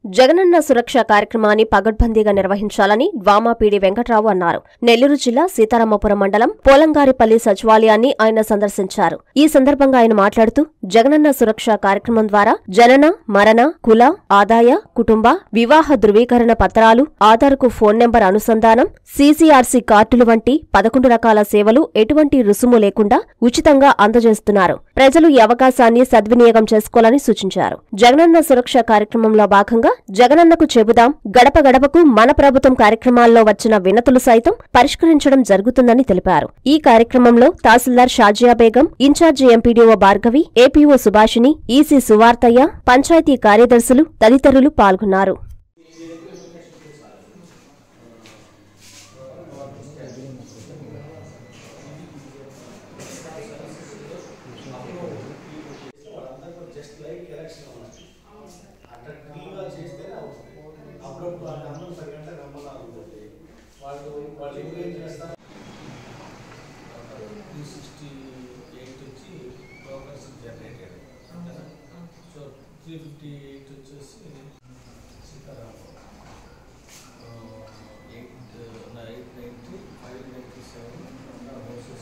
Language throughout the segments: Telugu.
జగనన్న సురక్ష కార్యక్రమాన్ని పగడ్బందీగా నిర్వహించాలని వామాపీడి వెంకట్రావు అన్నారు నెల్లూరు జిల్లా సీతారామపురం మండలం పోలంగారిపల్లి సచివాలయాన్ని ఆయన సందర్శించారు ఈ సందర్భంగా ఆయన మాట్లాడుతూ జగనన్న సురక్ష కార్యక్రమం ద్వారా జనన మరణ కుల ఆదాయ కుటుంబ వివాహ ధృవీకరణ పత్రాలు ఆధార్కు ఫోన్ నెంబర్ అనుసంధానం సీసీఆర్సీ కార్డులు వంటి పదకొండు రకాల సేవలు ఎటువంటి రుసుము లేకుండా ఉచితంగా అందజేస్తున్నారు ప్రజలు ఈ అవకాశాన్ని సద్వినియోగం చేసుకోవాలని సూచించారు జగనన్న సురక్ష కార్యక్రమంలో భాగంగా జగనన్నకు చెబుదాం గడప గడపకు మన ప్రభుత్వం కార్యక్రమాల్లో వచ్చిన వినతులు సైతం పరిష్కరించడం జరుగుతుందని తెలిపారు ఈ కార్యక్రమంలో tahsildar Shazia Begum incharge MPDO Bhargavi APO Subhashini EC Suvarthaiah panchayat కార్యదర్శులు తదితరులు పాల్గొన్నారు జస్ట్ లైక్ ఎలక్షన్ అన్నమాట అట్లా క్లీన్గా చేస్తేనే అవుతుంది అప్పుడప్పుడు ఆ గమనం పది గంటల గమనం ఉంటుంది వాళ్ళు వాళ్ళు ఏం చేస్తారు త్రీ సిక్స్టీ ఎయిట్ వచ్చి tokens generated so three fifty eight వచ్చేసి సీతారామం eight eight ninety five ninety seven houses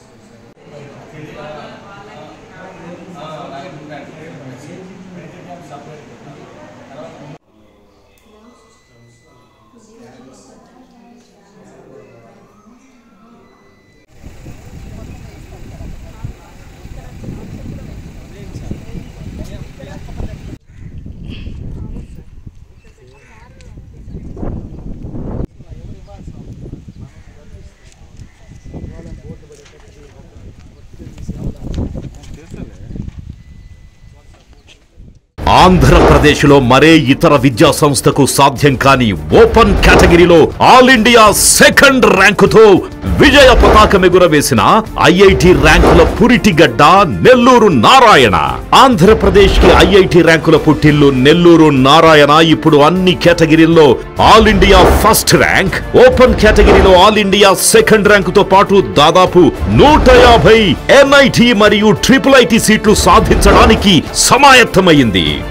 ఆంధ్రప్రదేశ్లో మరే ఇతర విద్యా సంస్థకు సాధ్యం కాని ఓపెన్ కేటగిరీలో ఆల్ ఇండియా సెకండ్ ర్యాంకుతో విజయ పతాకం ఎగురవేసిన ఐఐటి ర్యాంకుల పురిటిగడ్డ నెల్లూరు నారాయణ ఆంధ్రప్రదేశ్ కి ఐఐటి ర్యాంకుల పుట్టిల్లు నెల్లూరు నారాయణ ఇప్పుడు అన్ని కేటగిరీల్లో all India first rank open కేటగిరీలో ఆల్ ఇండియా సెకండ్ ర్యాంకుతో పాటు దాదాపు నూట యాభై ఎన్ఐటి మరియు ట్రిపుల్ ఐటి సీట్లు సాధించడానికి సమాయత్తమైంది